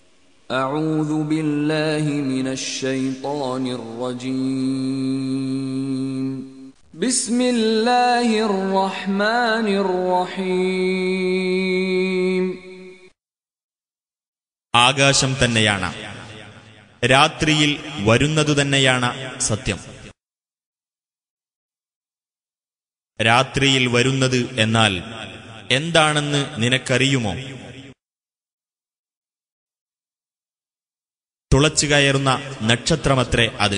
أعوذ بالله من الشيطان الرجيم بسم الله الرحمن الرحيم ആകാശം തന്നെയാണ് രാത്രിയിൽ വരുന്നതു തന്നെയാണ് സത്യം രാത്രിയിൽ വരുന്നത് എന്നാൽ എന്താണെന്ന് നിനക്കറിയുമോ തുളച്ചു കയറുന്ന നക്ഷത്രമത്രേ അത്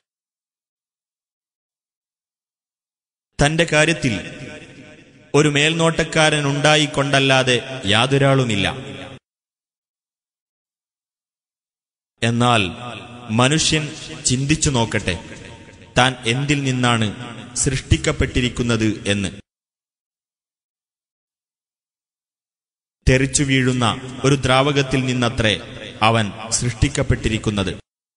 തന്റെ കാര്യത്തിൽ ഒരു മേൽനോട്ടക്കാരനുണ്ടായിക്കൊണ്ടല്ലാതെ യാതൊരാളുമില്ല എന്നാൽ മനുഷ്യൻ ചിന്തിച്ചു നോക്കട്ടെ താൻ എന്തിൽ നിന്നാണ് സൃഷ്ടിക്കപ്പെട്ടിരിക്കുന്നത് എന്ന് തെറിച്ചു വീഴുന്ന ഒരു ദ്രാവകത്തിൽ നിന്നത്രേ അവൻ സൃഷ്ടിക്കപ്പെട്ടിരിക്കുന്നത്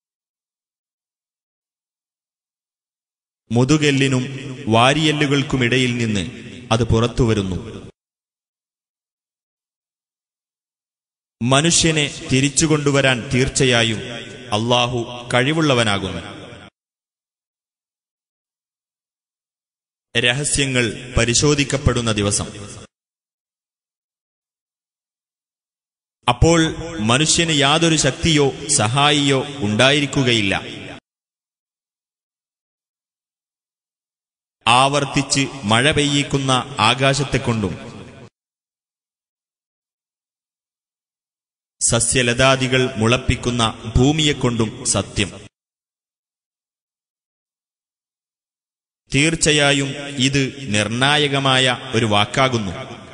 മുതുകെല്ലിനും വാരിയെല്ലുകൾക്കുമിടയിൽ നിന്ന് അത് പുറത്തുവരുന്നു മനുഷ്യനെ തിരിച്ചുകൊണ്ടുവരാൻ തീർച്ചയായും അള്ളാഹു കഴിവുള്ളവനാകുന്നു രഹസ്യങ്ങൾ പരിശോധിക്കപ്പെടുന്ന ദിവസം അപ്പോൾ മനുഷ്യന് യാതൊരു ശക്തിയോ സഹായിയോ ഉണ്ടായിരിക്കുകയില്ല ആവർത്തിച്ച് മഴ പെയ്യിക്കുന്ന ആകാശത്തെക്കൊണ്ടും സസ്യലതാദികൾ മുളപ്പിക്കുന്ന ഭൂമിയെക്കൊണ്ടും സത്യം തീർച്ചയായും ഇത് നിർണായകമായ ഒരു വാക്കാകുന്നു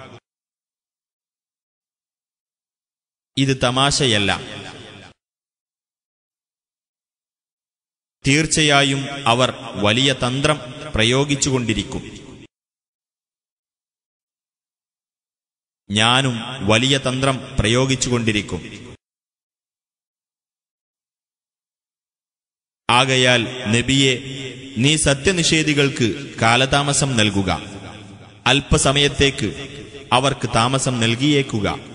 ഇത് തമാശയല്ല തീർച്ചയായും അവർ വലിയ തന്ത്രം പ്രയോഗിച്ചുകൊണ്ടിരിക്കും ഞാനും വലിയ തന്ത്രം പ്രയോഗിച്ചുകൊണ്ടിരിക്കും ആകയാൽ നബിയെ നീ സത്യനിഷേധികൾക്ക് കാലതാമസം നൽകുക അല്പസമയത്തേക്ക് അവർക്ക് താമസം നൽകിയേക്കുക